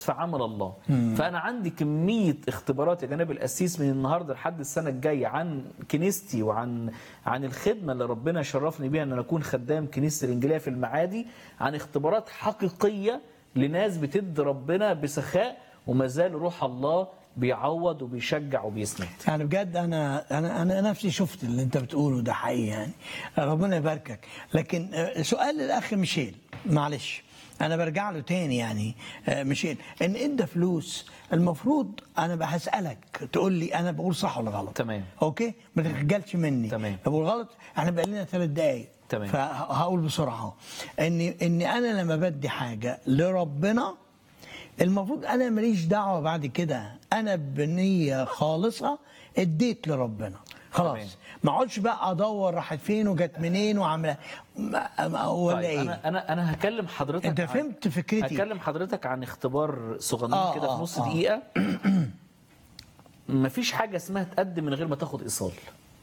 في عمل الله فانا عندي كميه اختبارات يا جناب القسيس من النهارده لحد السنه الجايه عن كنيستي وعن عن الخدمه اللي ربنا شرفني بيها ان انا اكون خدام كنيسه الانجيليه في المعادي عن اختبارات حقيقيه لناس بتدي ربنا بسخاء وما زال روح الله بيعوض وبيشجع وبيسند يعني بجد انا انا انا نفسي شفت اللي انت بتقوله ده حقيقي يعني ربنا يباركك لكن آه، سؤال الاخ ميشيل معلش انا برجع له تاني يعني آه، ميشيل ان ادى فلوس المفروض انا بسالك تقول لي انا بقول صح ولا غلط تمام. اوكي ما تخجلش مني تمام. لو بقول غلط احنا بقى لنا ثلاث دقايق تمام. فهقول بسرعه اني اني انا لما بدي حاجه لربنا المفروض انا ماليش دعوه بعد كده انا بنيه خالصه اديت لربنا تمام. خلاص ما اقعدش بقى ادور راحت فين وجت منين وعامله ما- ما- ولا طيب ايه انا انا انا هكلم حضرتك انت عن- فهمت فكرتي هكلم حضرتك عن اختبار صغنن آه، كده في آه، نص آه. دقيقه مفيش حاجه اسمها تقدم من غير ما تاخد ايصال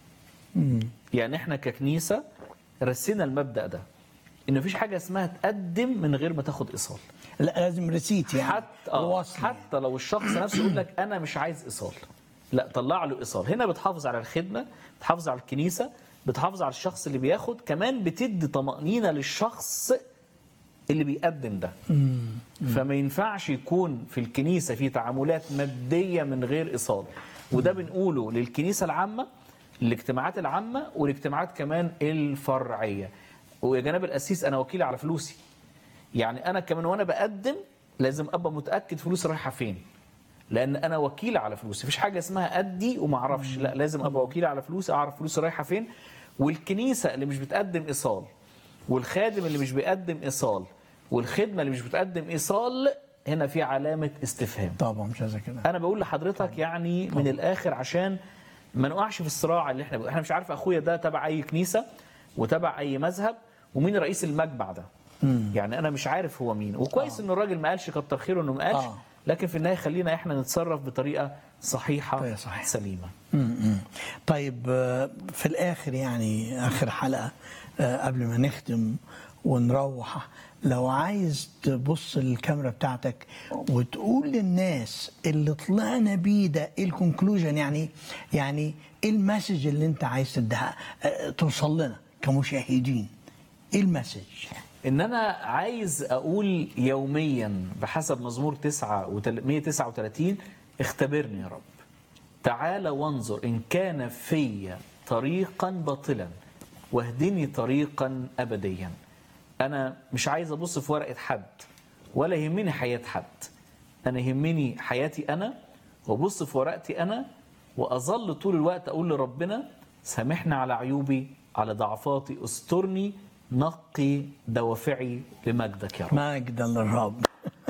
يعني احنا ككنيسه رسينا المبدا ده ان مفيش حاجه اسمها تقدم من غير ما تاخد ايصال لا لازم ريسيت يعني حتى آه الوصل يعني. حتى لو الشخص نفسه يقول لك انا مش عايز ايصال لا طلع له ايصال هنا بتحافظ على الخدمه بتحافظ على الكنيسه بتحافظ على الشخص اللي بياخد كمان بتدي طمانينه للشخص اللي بيقدم ده فما ينفعش يكون في الكنيسه في تعاملات ماديه من غير ايصال وده بنقوله للكنيسه العامه الاجتماعات العامه والاجتماعات كمان الفرعيه ويا جناب القسيس انا وكيل على فلوسي يعني انا كمان وانا بقدم لازم ابقى متاكد فلوسي رايحه فين لان انا وكيل على فلوسي مفيش حاجه اسمها ادي وما اعرفش لا لازم ابقى وكيل على فلوسي اعرف فلوسي رايحه فين والكنيسه اللي مش بتقدم ايصال والخادم اللي مش بيقدم ايصال والخدمه اللي مش بتقدم ايصال هنا في علامه استفهام طبعا مش عايز كده انا بقول لحضرتك يعني من الاخر عشان ما نقعش في الصراع اللي احنا احنا مش عارف اخويا ده تبع اي كنيسه وتبع اي مذهب ومين رئيس المجمع ده يعني انا مش عارف هو مين وكويس ان الراجل ما قالش كتر خيره انه ما قالش آه. لكن في النهايه خلينا احنا نتصرف بطريقه صحيحه طريقة صحيحة. سليمه م-م. طيب آه، في الاخر يعني اخر حلقه آه، قبل ما نختم ونروح لو عايز تبص للكاميرا بتاعتك وتقول للناس اللي طلعنا بيه ده ايه الكونكلوجن يعني يعني ايه المسج اللي انت عايز تديها آه، توصل لنا كمشاهدين ايه المسج ان انا عايز اقول يوميا بحسب مزمور 9 وتل- 139 اختبرني يا رب تعال وانظر ان كان في طريقا باطلا واهدني طريقا ابديا انا مش عايز ابص في ورقه حد ولا يهمني حياه حد انا يهمني حياتي انا وابص في ورقتي انا واظل طول الوقت اقول لربنا سامحني على عيوبي على ضعفاتي استرني نقي دوافعي لمجدك يا رب مجدا للرب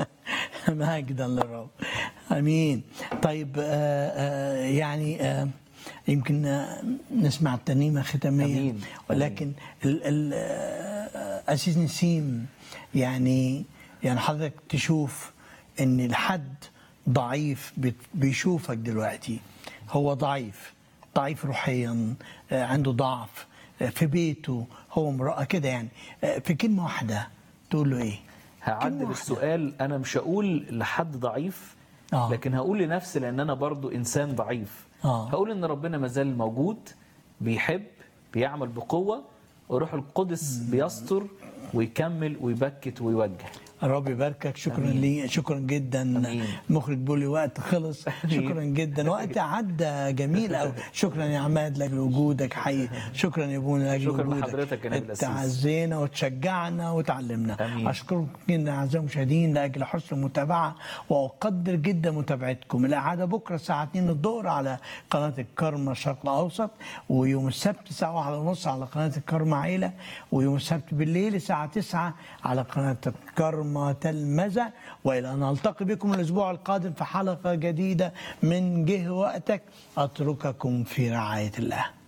مجدا للرب امين طيب آه آه يعني آه يمكن آه، نسمع الترنيمه ختاميه أمين. ولكن ال- ال- آه، اسيس نسيم يعني يعني حضرتك تشوف ان الحد ضعيف بت- بيشوفك دلوقتي هو ضعيف ضعيف روحيا آه، عنده ضعف آه، في بيته هو امرأة كده يعني آه، في كلمة واحدة تقول له ايه؟ كلمة هعدل واحدة. السؤال انا مش هقول لحد ضعيف آه. لكن هقول لنفسي لان انا برضو انسان ضعيف آه. هقول ان ربنا مازال موجود بيحب بيعمل بقوه وروح القدس بيستر ويكمل ويبكت ويوجه الرب يباركك شكرا أمين. لي شكرا جدا أمين. مخرج بيقول لي وقت خلص شكرا جدا وقت عدى جميل قوي شكرا يا عماد لاجل وجودك حقيقي شكرا يا ابونا لاجل شكراً وجودك لحضرتك يا نبيل الأسيس. تعزينا وتشجعنا وتعلمنا أمين. اشكركم جدا اعزائي المشاهدين لاجل حسن المتابعه واقدر جدا متابعتكم الاعاده بكره الساعه 2 الظهر على قناه الكرمة الشرق الاوسط ويوم السبت الساعه 1 ونص على قناه الكرمة عيله ويوم السبت بالليل الساعه 9 على قناه الكرمة تلمذة والى ان التقي بكم الاسبوع القادم في حلقه جديده من جه وقتك اترككم في رعايه الله